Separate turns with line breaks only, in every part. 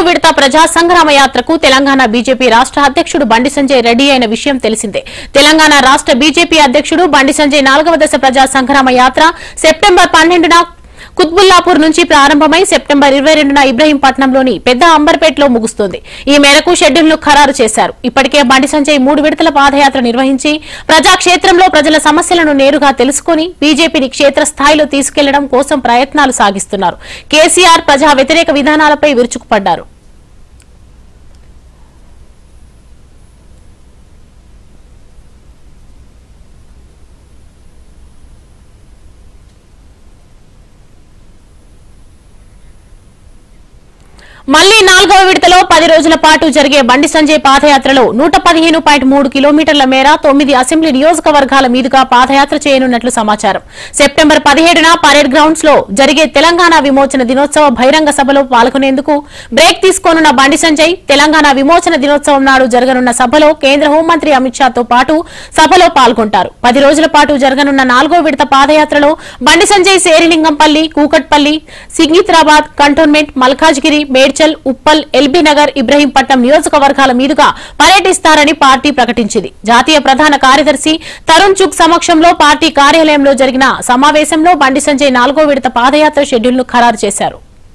విడత ప్రజా సంగ్రామ యాత్రకు తెలంగాణ బీజేపీ రాష్ట్ర అధ్యక్షుడు బండి సంజయ్ రెడ్డి అయిన విషయం తెలిసిందే తెలంగాణ రాష్ట్ర బీజేపీ అధ్యక్షుడు బండి సంజయ్ నాలుగవ దశ ప్రజా సంగ్రామ యాత్ర సెప్టెంబర్ పన్నెండున కుత్బుల్లాపూర్ నుంచి ప్రారంభమై సెప్టెంబర్ ఇరవై రెండున ఇబ్రహీంపట్నంలోని పెద్ద అంబర్పేటలో ముగుస్తుంది ఈ మేరకు షెడ్యూల్ ను ఖరారు చేశారు ఇప్పటికే బండి సంజయ్ మూడు విడతల పాదయాత్ర నిర్వహించి ప్రజాక్షేత్రంలో ప్రజల సమస్యలను నేరుగా తెలుసుకుని బీజేపీని క్షేత్రస్థాయిలో తీసుకెళ్లడం కోసం ప్రయత్నాలు సాగిస్తున్నారు కేసీఆర్ ప్రజా వ్యతిరేక విధానాలపై విరుచుకుపడ్డారు మళ్లీ నాలుగవ విడతలో పది రోజుల పాటు జరిగే బండి సంజయ్ పాదయాత్రలో నూట పదిహేను పాయింట్ మూడు కిలోమీటర్ల మేర తొమ్మిది అసెంబ్లీ నియోజకవర్గాల మీదుగా పాదయాత్ర చేయనున్నట్లు సమాచారం సెప్టెంబర్ పదిహేడున పరేడ్ గ్రౌండ్స్ లో జరిగే తెలంగాణ విమోచన దినోత్సవ బహిరంగ సభలో పాల్గొనేందుకు బ్రేక్ తీసుకోనున్న బండి సంజయ్ తెలంగాణ విమోచన దినోత్సవం నాడు జరగనున్న సభలో కేంద్ర హోంమంత్రి అమిత్ షాతో పాటు సభలో పాల్గొంటారు పది రోజుల పాటు జరగనున్న నాలుగో విడత పాదయాత్రలో బండి సంజయ్ శేరిలింగంపల్లి కూకట్పల్లి సిగ్నిత్రాబాద్ కంటోన్మెంట్ మల్కాజ్గిరి మేడ్చల్ ఉప్పల్ ఎల్బీ నగర్ ఇబ్రహీంపట్నం నియోజకవర్గాల మీదుగా పర్యటిస్తారని పార్టీ ప్రకటించింది జాతీయ ప్రధాన కార్యదర్శి తరుణ్ చుక్ సమక్షంలో పార్టీ కార్యాలయంలో జరిగిన సమావేశంలో బండి సంజయ్ నాలుగో విడత పాదయాత్ర షెడ్యూల్ ను ఖరారు చేశారు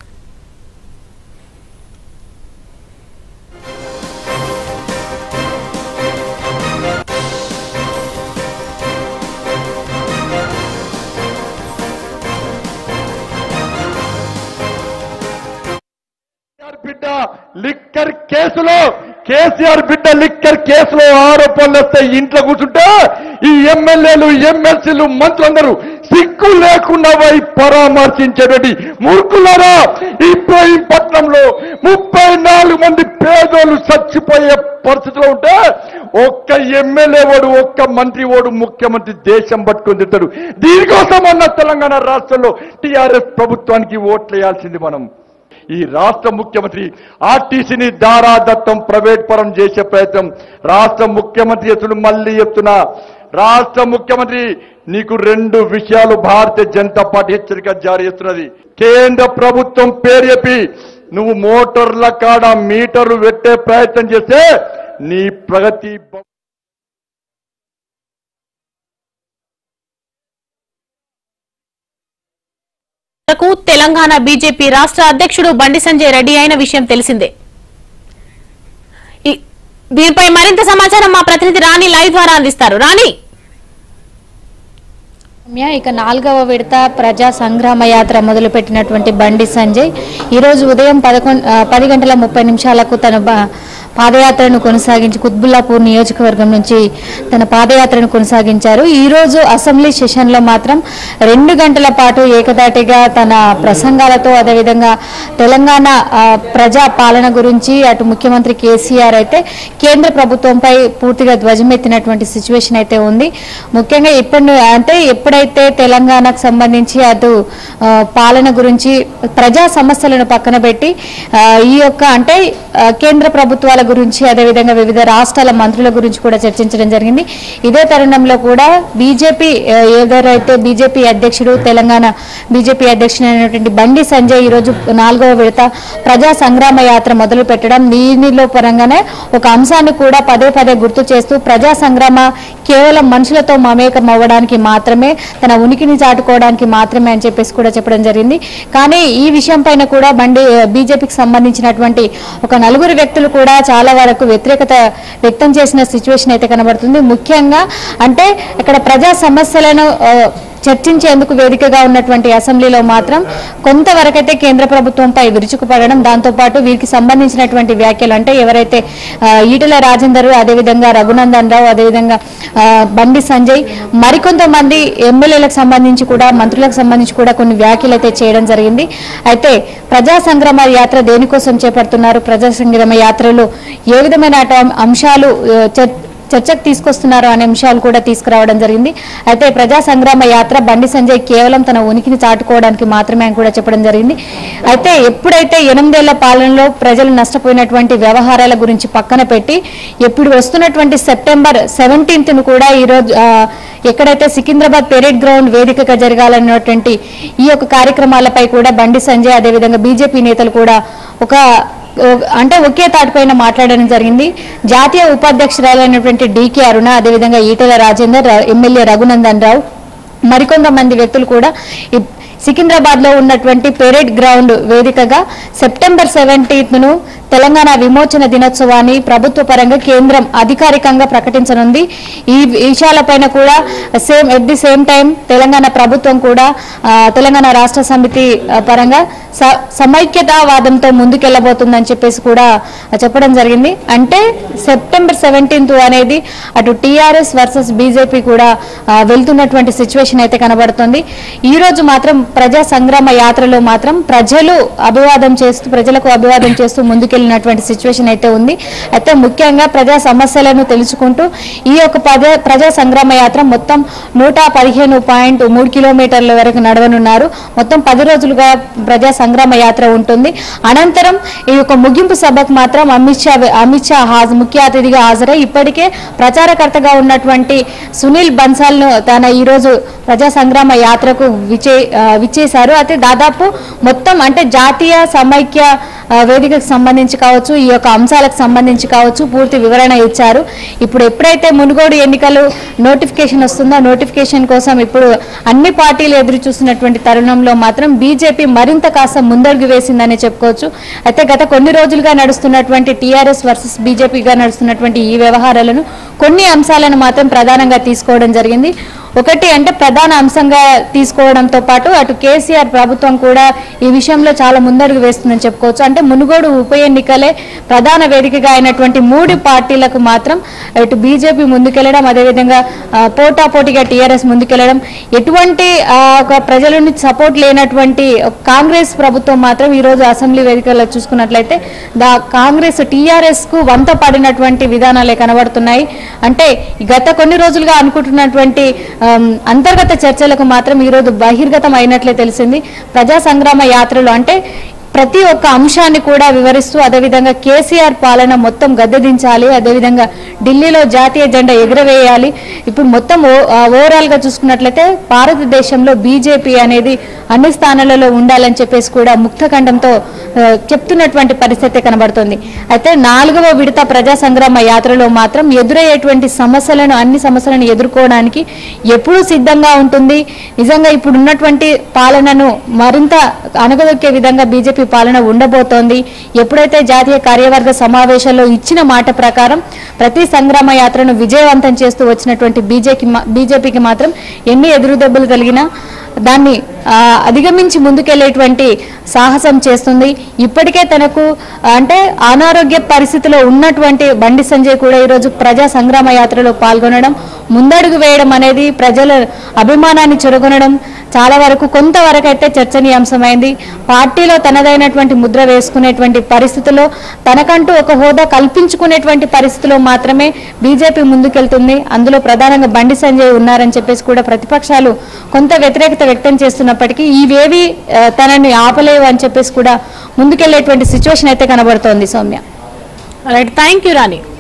కేసీఆర్ బిడ్డ లిక్కర్ కేసులో కేసీఆర్ బిడ్డ లిక్కర్ కేసులో ఆరోపణలు వస్తే ఇంట్లో కూర్చుంటే ఈ ఎమ్మెల్యేలు ఎమ్మెల్సీలు మంత్రులందరూ సిగ్గు లేకుండా పోయి పరామర్శించేటువంటి మూర్ఖులారా ఇబ్రహీంపట్నంలో ముప్పై నాలుగు మంది పేదోళ్ళు చచ్చిపోయే పరిస్థితిలో ఉంటే ఒక్క ఎమ్మెల్యే ఓడు ఒక్క మంత్రి ఓడు ముఖ్యమంత్రి దేశం పట్టుకొని తింటాడు దీనికోసం అన్న తెలంగాణ రాష్ట్రంలో టీఆర్ఎస్ ప్రభుత్వానికి ఓట్లేయాల్సింది మనం ఈ రాష్ట్ర ముఖ్యమంత్రి ఆర్టీసీని దారాదత్తం ప్రైవేట్ పరం చేసే ప్రయత్నం రాష్ట్ర ముఖ్యమంత్రి ఎత్తులు మళ్ళీ చెప్తున్నా రాష్ట్ర ముఖ్యమంత్రి నీకు రెండు విషయాలు భారతీయ జనతా పార్టీ హెచ్చరిక జారీ చేస్తున్నది కేంద్ర ప్రభుత్వం పేరు చెప్పి నువ్వు మోటార్ల కాడ మీటర్లు పెట్టే ప్రయత్నం చేస్తే నీ ప్రగతి భ-
వరకు తెలంగాణ బీజేపీ రాష్ట్ర అధ్యక్షుడు బండి సంజయ్ రెడ్డి అయిన విషయం తెలిసిందే ఈ- దీనిపై మరింత సమాచారం మా ప్రతినిధి రాణి లైవ్ ద్వారా అందిస్తారు రాణి
రమ్య, ఇక నాలుగవ విడత ప్రజా సంగ్రామ యాత్ర మొదలుపెట్టినటువంటి బండి సంజయ్ ఈరోజు ఉదయం పదకొండు ఆ, పది గంటల ముప్పై నిమిషాలకు తన బ- పాదయాత్రను కొనసాగించి కుత్బుల్లాపూర్ నియోజకవర్గం నుంచి తన పాదయాత్రను కొనసాగించారు ఈ రోజు అసెంబ్లీ సెషన్లో మాత్రం రెండు గంటల పాటు ఏకదాటిగా తన ప్రసంగాలతో అదేవిధంగా తెలంగాణ ఆ, ప్రజా పాలన గురించి అటు ముఖ్యమంత్రి కేసీఆర్ అయితే కేంద్ర ప్రభుత్వంపై పూర్తిగా ధ్వజమెత్తినటువంటి సిచ్యువేషన్ అయితే ఉంది ముఖ్యంగా ఇప్పుడు అంటే ఎప్పుడైతే తెలంగాణకు సంబంధించి అటు ఆ, పాలన గురించి ప్రజా సమస్యలను పక్కన పెట్టి ఆ, ఈ యొక్క అంటే ఆ, కేంద్ర ప్రభుత్వాల గురించి అదేవిధంగా వివిధ రాష్ట్రాల మంత్రుల గురించి కూడా చర్చించడం జరిగింది ఇదే తరుణంలో కూడా బీజేపీ ఆ, ఎవరైతే బీజేపీ అధ్యక్షుడు తెలంగాణ బీజేపీ అధ్యక్షుడు అయినటువంటి బండి సంజయ్ ఈరోజు నాలుగవ విడత ప్రజా సంగ్రామ యాత్ర మొదలు పెట్టడం దీనిలో పరంగానే ఒక అంశాన్ని కూడా పదే పదే గుర్తు చేస్తూ ప్రజా సంగ్రామ కేవలం మనుషులతో మమేకం అవ్వడానికి మాత్రమే తన ఉనికిని చాటుకోవడానికి మాత్రమే అని చెప్పేసి కూడా చెప్పడం జరిగింది కానీ ఈ విషయం పైన కూడా బండి బీజేపీకి సంబంధించినటువంటి ఒక నలుగురు వ్యక్తులు కూడా చాలా వరకు వ్యతిరేకత వ్యక్తం చేసిన సిచ్యువేషన్ అయితే కనబడుతుంది ముఖ్యంగా అంటే ఇక్కడ ప్రజా సమస్యలను ఆ, చర్చించేందుకు వేదికగా ఉన్నటువంటి అసెంబ్లీలో మాత్రం కొంతవరకైతే కేంద్ర ప్రభుత్వంపై విరుచుకుపడడం దాంతోపాటు వీరికి సంబంధించినటువంటి వ్యాఖ్యలు అంటే ఎవరైతే ఆ, ఈటెల రాజేందర్ అదేవిధంగా రఘునందన్ రావు అదేవిధంగా ఆ, బండి సంజయ్ మరికొంతమంది ఎమ్మెల్యేలకు సంబంధించి కూడా మంత్రులకు సంబంధించి కూడా కొన్ని వ్యాఖ్యలు అయితే చేయడం జరిగింది అయితే ప్రజా సంగ్రామ యాత్ర దేనికోసం చేపడుతున్నారు ప్రజా సంగ్రామ యాత్రలో ఏ విధమైన అటు అంశాలు ఆ, చర్- చర్చకు తీసుకొస్తున్నారు అనే అంశాలు కూడా తీసుకురావడం జరిగింది అయితే ప్రజా సంగ్రామ యాత్ర బండి సంజయ్ కేవలం తన ఉనికిని చాటుకోవడానికి మాత్రమే అని కూడా చెప్పడం జరిగింది అయితే ఎప్పుడైతే ఎనిమిదేళ్ల పాలనలో ప్రజలు నష్టపోయినటువంటి వ్యవహారాల గురించి పక్కన పెట్టి ఎప్పుడు వస్తున్నటువంటి సెప్టెంబర్ సెవెంటీన్త్ ను కూడా ఈరోజు ఆ, ఎక్కడైతే సికింద్రాబాద్ పెరేడ్ గ్రౌండ్ వేదికగా జరగాలన్నటువంటి ఈ యొక్క కార్యక్రమాలపై కూడా బండి సంజయ్ అదేవిధంగా బీజేపీ నేతలు కూడా ఒక ఓ- అంటే ఒకే తాటిపైన మాట్లాడడం జరిగింది జాతీయ ఉపాధ్యక్షురాలైనటువంటి డికే అరుణ అదేవిధంగా ఈటెల రాజేందర్ ర- ఎమ్మెల్యే రఘునందన్ రావు మరికొంతమంది వ్యక్తులు కూడా ఈ సికింద్రాబాద్ లో ఉన్నటువంటి పెరేడ్ గ్రౌండ్ వేదికగా సెప్టెంబర్ సెవెంటీన్త్ ను తెలంగాణ విమోచన దినోత్సవాన్ని ప్రభుత్వ పరంగా కేంద్రం అధికారికంగా ప్రకటించనుంది ఈ విషయాలపైన కూడా same at the same time Telangana ప్రభుత్వం కూడా ఆ, తెలంగాణ రాష్ట్ర సమితి ఆ, పరంగా స- సమైక్యతావాదంతో ముందుకెళ్లబోతుందని చెప్పేసి కూడా చెప్పడం జరిగింది అంటే సెప్టెంబర్ సెవెంటీన్త్ అనేది అటు టీఆర్ఎస్ వర్సెస్ బీజేపీ కూడా ఆ, వెళ్తున్నటువంటి సిచ్యువేషన్ అయితే కనబడుతుంది ఈ రోజు మాత్రం ప్రజా సంగ్రామ యాత్రలో మాత్రం ప్రజలు అభివాదం చేస్తూ ప్రజలకు అభివాదం చేస్తూ ముందుకెళ్ళినటువంటి సిచ్యువేషన్ అయితే ఉంది అయితే ముఖ్యంగా ప్రజా సమస్యలను తెలుసుకుంటూ ఈ యొక్క ప్రజా ప్రజా సంగ్రామ యాత్ర మొత్తం నూట పదిహేను పాయింట్ మూడు కిలోమీటర్ల వరకు నడవనున్నారు మొత్తం పది రోజులుగా ప్రజా సంగ్రామ యాత్ర ఉంటుంది అనంతరం ఈ యొక్క ముగింపు సభకు మాత్రం అమిత్ షా అమిత్ షా హాజ ముఖ్య అతిథిగా హాజరై ఇప్పటికే ప్రచారకర్తగా ఉన్నటువంటి సునీల్ బన్సాల్ను తన ఈరోజు ప్రజా సంగ్రామ యాత్రకు విచే ఆ, విచ్చేశారు అయితే దాదాపు మొత్తం అంటే జాతీయ సమైక్య ఆ, వేదికకు సంబంధించి కావచ్చు ఈ యొక్క అంశాలకు సంబంధించి కావచ్చు పూర్తి వివరణ ఇచ్చారు ఇప్పుడు ఎప్పుడైతే మునుగోడు ఎన్నికలు నోటిఫికేషన్ వస్తుందో నోటిఫికేషన్ కోసం ఇప్పుడు అన్ని పార్టీలు ఎదురు చూస్తున్నటువంటి తరుణంలో మాత్రం బీజేపీ మరింత కాస్త ముందడుగు వేసిందనే చెప్పుకోవచ్చు అయితే గత కొన్ని రోజులుగా నడుస్తున్నటువంటి టీఆర్ఎస్ వర్సెస్ బీజేపీగా నడుస్తున్నటువంటి ఈ వ్యవహారాలను కొన్ని అంశాలను మాత్రం ప్రధానంగా తీసుకోవడం జరిగింది ఒకటి అంటే ప్రధాన అంశంగా తీసుకోవడంతో పాటు అటు కేసీఆర్ ప్రభుత్వం కూడా ఈ విషయంలో చాలా ముందడుగు వేస్తుందని చెప్పుకోవచ్చు అంటే మునుగోడు ఉప ఎన్నికలే ప్రధాన వేదికగా అయినటువంటి మూడు పార్టీలకు మాత్రం ఇటు బీజేపీ ముందుకెళ్లడం అదేవిధంగా ఆ, పోటాపోటీగా టీఆర్ఎస్ ముందుకెళ్లడం ఎటువంటి ఆ, ఒక ప్రజల నుంచి సపోర్ట్ లేనటువంటి కాంగ్రెస్ ప్రభుత్వం మాత్రం ఈ రోజు అసెంబ్లీ వేదికల్లో చూసుకున్నట్లయితే దా కాంగ్రెస్ టీఆర్ఎస్ కు వంత పడినటువంటి విధానాలే కనబడుతున్నాయి అంటే ఈ గత కొన్ని రోజులుగా అనుకుంటున్నటువంటి ఆమ్, అంతర్గత చర్చలకు మాత్రం ఈరోజు బహిర్గతం అయినట్లే తెలిసింది ప్రజా సంగ్రామ యాత్రలు అంటే ప్రతి ఒక్క అంశాన్ని కూడా వివరిస్తూ అదేవిధంగా కేసీఆర్ పాలన మొత్తం గద్దెదించాలి అదేవిధంగా ఢిల్లీలో జాతీయ జెండా ఎగురవేయాలి ఇప్పుడు మొత్తం ఓవరాల్ గా చూసుకున్నట్లయితే భారతదేశంలో బీజేపీ అనేది అన్ని స్థానాలలో ఉండాలని చెప్పేసి కూడా ముక్తఖండంతో ఆ, చెప్తున్నటువంటి పరిస్థితి కనబడుతుంది అయితే నాలుగవ విడత ప్రజా సంగ్రామ యాత్రలో మాత్రం ఎదురయ్యేటువంటి సమస్యలను అన్ని సమస్యలను ఎదుర్కోవడానికి ఎప్పుడూ సిద్ధంగా ఉంటుంది నిజంగా ఇప్పుడు ఉన్నటువంటి పాలనను మరింత అణగదొక్కే విధంగా బీజేపీ పాలన ఉండబోతోంది ఎప్పుడైతే జాతీయ కార్యవర్గ సమావేశంలో ఇచ్చిన మాట ప్రకారం ప్రతి సంగ్రామ యాత్రను విజయవంతం చేస్తూ వచ్చినటువంటి బీజేపీ బీజేపీకి మాత్రం ఎన్ని ఎదురు దెబ్బలు కలిగినా దాన్ని ఆ, అధిగమించి ముందుకెళ్లేటువంటి సాహసం చేస్తుంది ఇప్పటికే తనకు ఆ, అంటే అనారోగ్య పరిస్థితిలో ఉన్నటువంటి బండి సంజయ్ కూడా ఈరోజు ప్రజా సంగ్రామ యాత్రలో పాల్గొనడం ముందడుగు వేయడం అనేది ప్రజల అభిమానాన్ని చెరగొనడం చాలా వరకు కొంతవరకు అయితే చర్చనీయాంశమైంది పార్టీలో తనదైనటువంటి ముద్ర వేసుకునేటువంటి పరిస్థితిలో తనకంటూ ఒక హోదా కల్పించుకునేటువంటి పరిస్థితిలో మాత్రమే బీజేపీ ముందుకెళ్తుంది అందులో ప్రధానంగా బండి సంజయ్ ఉన్నారని చెప్పేసి కూడా ప్రతిపక్షాలు కొంత వ్యతిరేకత వ్యక్తం చేస్తున్నప్పటికీ ఇవేవి ఆ, తనని ఆపలేవు అని చెప్పేసి కూడా ముందుకెళ్లేటువంటి సిచ్యువేషన్ అయితే కనబడుతోంది Soumya
right thank you Rani